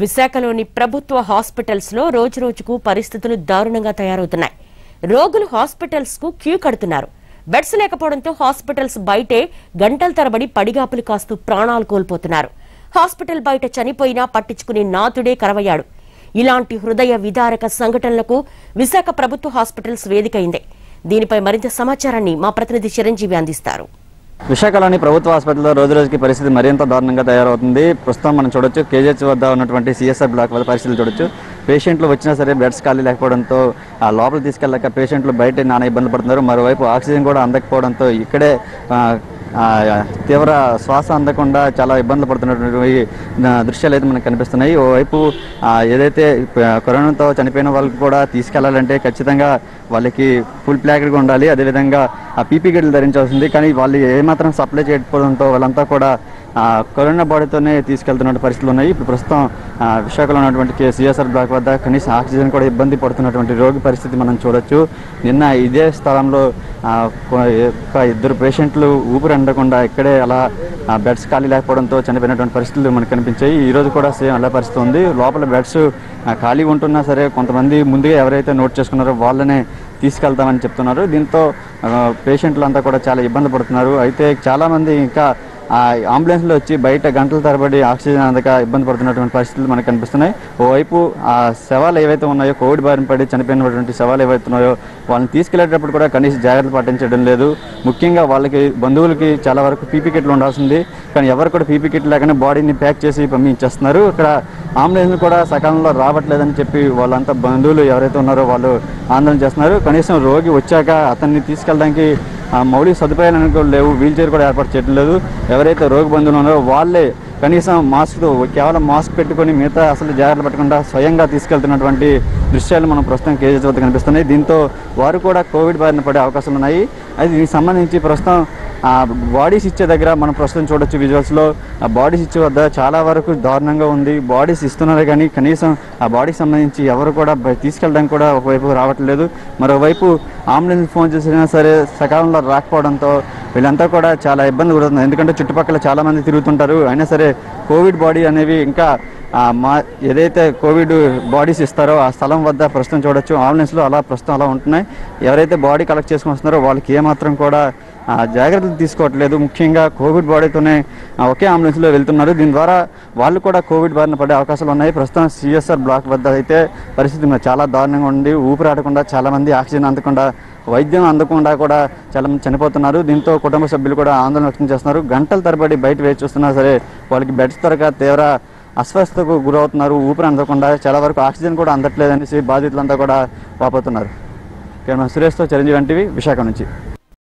విశాఖలోని ప్రభుత్వ హాస్పిటల్స్ లో రోజురోజుకు పరిస్థితులు దారుణంగా తయారవుతున్నాయి రోగులు హాస్పిటల్స్ కు క్యూ కడుతున్నారు బెడ్స్ లేకపోవడంతో హాస్పిటల్స్ బయటే గంటల తరబడి పడిగాపులు కాస్తూ ప్రాణాలు కోల్పోతున్నారు హాస్పిటల్ బయట చనిపోయినా పట్టించుకునే నాథుడే కరవయ్యాడు ఇలాంటి హృదయ విదారక సంఘటనలకు విశాఖ ప్రభుత్వ హాస్పిటల్స్ వేదికైంది దీనిపై మరింత సమాచారాన్ని మా ప్రతినిధి చిరంజీవి అందిస్తారు విశాఖలోని ప్రభుత్వ హాస్పిటల్లో రోజు రోజుకి పరిస్థితి మరింత దారుణంగా తయారవుతుంది ప్రస్తుతం మనం చూడొచ్చు కేజీహెచ్ వద్ద ఉన్నటువంటి సిఎస్ఆర్ బ్లాక్ వద్ద పరిస్థితులు చూడొచ్చు పేషెంట్లు వచ్చినా సరే బెడ్స్ ఖాళీ లేకపోవడంతో ఆ లోపల తీసుకెళ్ళాక పేషెంట్లు బయట నానా ఇబ్బంది పడుతున్నారు మరోవైపు ఆక్సిజన్ కూడా అందకపోవడంతో ఇక్కడే ఆ, ఆ, తీవ్ర శ్వాస అందకుండా చాలా ఇబ్బందులు పడుతున్నటువంటి ఆ, దృశ్యాలు అయితే మనకు కనిపిస్తున్నాయి ఓవైపు ఆ, ఏదైతే ప- కరోనాతో చనిపోయిన వాళ్ళకి కూడా తీసుకెళ్లాలంటే ఖచ్చితంగా వాళ్ళకి ఫుల్ ప్లాకెడ్గా ఉండాలి అదేవిధంగా ఆ పీపీ గిడ్లు ధరించాల్సింది కానీ వాళ్ళు ఏమాత్రం సప్లై చేయకపోవడంతో వాళ్ళంతా కూడా ఆ, కరోనా బాడీతోనే తీసుకెళ్తున్న పరిస్థితులు ఉన్నాయి ఇప్పుడు ప్రస్తుతం ఆ, విశాఖలో ఉన్నటువంటి కే- సిఎస్ఆర్ బ్లాక్ వద్ద కనీసం ఆక్సిజన్ కూడా ఇబ్బంది పడుతున్నటువంటి రోగి పరిస్థితి మనం చూడొచ్చు నిన్న ఇదే స్థలంలో ఆ, కొ- ఒక ఇద్దరు పేషెంట్లు ఊపిరి అందకుండా ఇక్కడే అలా ఆ, బెడ్స్ ఖాళీ లేకపోవడంతో చనిపోయినటువంటి పరిస్థితులు మనకు కనిపించాయి ఈ రోజు కూడా సేమ్ అలా పరిస్థితి ఉంది లోపల బెడ్స్ ఆ, ఖాళీ ఉంటున్నా సరే కొంతమంది ముందుగా ఎవరైతే నోట్ చేసుకున్నారో వాళ్ళనే తీసుకెళ్తామని చెప్తున్నారు దీంతో ఆ, పేషెంట్లు అంతా కూడా చాలా ఇబ్బంది పడుతున్నారు అయితే చాలామంది ఇంకా ఆ అంబులెన్స్లో వచ్చి బయట గంటల తరబడి ఆక్సిజన్ అందక ఇబ్బంది పడుతున్నటువంటి పరిస్థితులు మనకు కనిపిస్తున్నాయి ఓవైపు ఆ శవాలు ఏవైతే ఉన్నాయో కోవిడ్ బారిన పడి చనిపోయినటువంటి శవాలు ఏవైతే ఉన్నాయో వాళ్ళని తీసుకెళ్లేటప్పుడు కూడా కనీస జాగ్రత్తలు పాటించడం లేదు ముఖ్యంగా వాళ్ళకి బంధువులకి చాలా వరకు పీపీ కిట్లు ఉండాల్సింది కానీ ఎవరు కూడా పీపీ కిట్ లేకనే బాడీని ప్యాక్ చేసి పంపించేస్తున్నారు ఇక్కడ అంబులెన్స్ కూడా సకాలంలో రావట్లేదని చెప్పి వాళ్ళంతా బంధువులు ఎవరైతే ఉన్నారో వాళ్ళు ఆందోళన చేస్తున్నారు కనీసం రోగి వచ్చాక అతన్ని తీసుకెళ్ళడానికి ఆ మౌలిక సదుపాయాలు అనుకో లేవు వీల్ చైర్ కూడా ఏర్పాటు చేయడం లేదు ఎవరైతే రోగి బంధువులు ఉన్నారో వాళ్ళే కనీసం మాస్క్ కేవలం మాస్క్ పెట్టుకొని మిగతా అసలు జాగ్రత్తలు పట్టకుండా స్వయంగా తీసుకెళ్తున్నటువంటి దృశ్యాలు మనం ప్రస్తుతం కేజీహెచ్ వద్ద కనిపిస్తున్నాయి దీంతో వారు కూడా కోవిడ్ బారిన పడే అవకాశాలు ఉన్నాయి అయితే దీనికి సంబంధించి ప్రస్తుతం ఆ బాడీస్ ఇచ్చే దగ్గర మనం ప్రస్తుతం చూడొచ్చు విజువల్స్లో ఆ బాడీస్ ఇచ్చే వద్ద చాలా వరకు దారుణంగా ఉంది బాడీస్ ఇస్తున్నారు కానీ కనీసం ఆ బాడీకి సంబంధించి ఎవరు కూడా బయ- తీసుకెళ్ళడానికి కూడా ఒకవైపు రావట్లేదు మరోవైపు అంబులెన్స్ ఫోన్ చేసినా సరే సకాలంలో రాకపోవడంతో వీళ్ళంతా కూడా చాలా ఇబ్బంది పడుతుంది ఎందుకంటే చుట్టుపక్కల చాలా మంది తిరుగుతుంటారు అయినా సరే కోవిడ్ బాడీ అనేవి ఇంకా ఆ మా ఏదైతే కోవిడ్ బాడీస్ ఇస్తారో ఆ స్థలం వద్ద ప్రస్తుతం చూడొచ్చు అంబులెన్స్లో అలా ప్రస్తుతం అలా ఉంటున్నాయి ఎవరైతే బాడీ కలెక్ట్ చేసుకుని వస్తున్నారో వాళ్ళకి ఏమాత్రం కూడా ఆ, జాగ్రత్తలు తీసుకోవట్లేదు ముఖ్యంగా కోవిడ్ బాడీతోనే ఆ, ఒకే అంబులెన్స్లో వెళ్తున్నారు దీని ద్వారా వాళ్ళు కూడా కోవిడ్ బారిన పడే అవకాశాలు ఉన్నాయి ప్రస్తుతం సిఎస్ఆర్ బ్లాక్ వద్ద అయితే పరిస్థితి మరి చాలా దారుణంగా ఉంది ఊపిరాడకుండా చాలా మంది ఆక్సిజన్ అందకుండా వైద్యం అందకుండా కూడా చాలా మంది చనిపోతున్నారు దీంతో కుటుంబ సభ్యులు కూడా ఆందోళన వ్యక్తం చేస్తున్నారు గంటల తరబడి బయట వేచి చూస్తున్నా సరే వాళ్ళకి బెడ్స్ దొరక తీవ్ర అస్వస్థతకు గురవుతున్నారు ఊపిరి అందకుండా చాలా వరకు ఆక్సిజన్ కూడా అందట్లేదనేసి బాధితులంతా కూడా వాపోతున్నారు ఇక్కడ మన సురేష్తో చిరంజీవి వంటివి విశాఖ నుంచి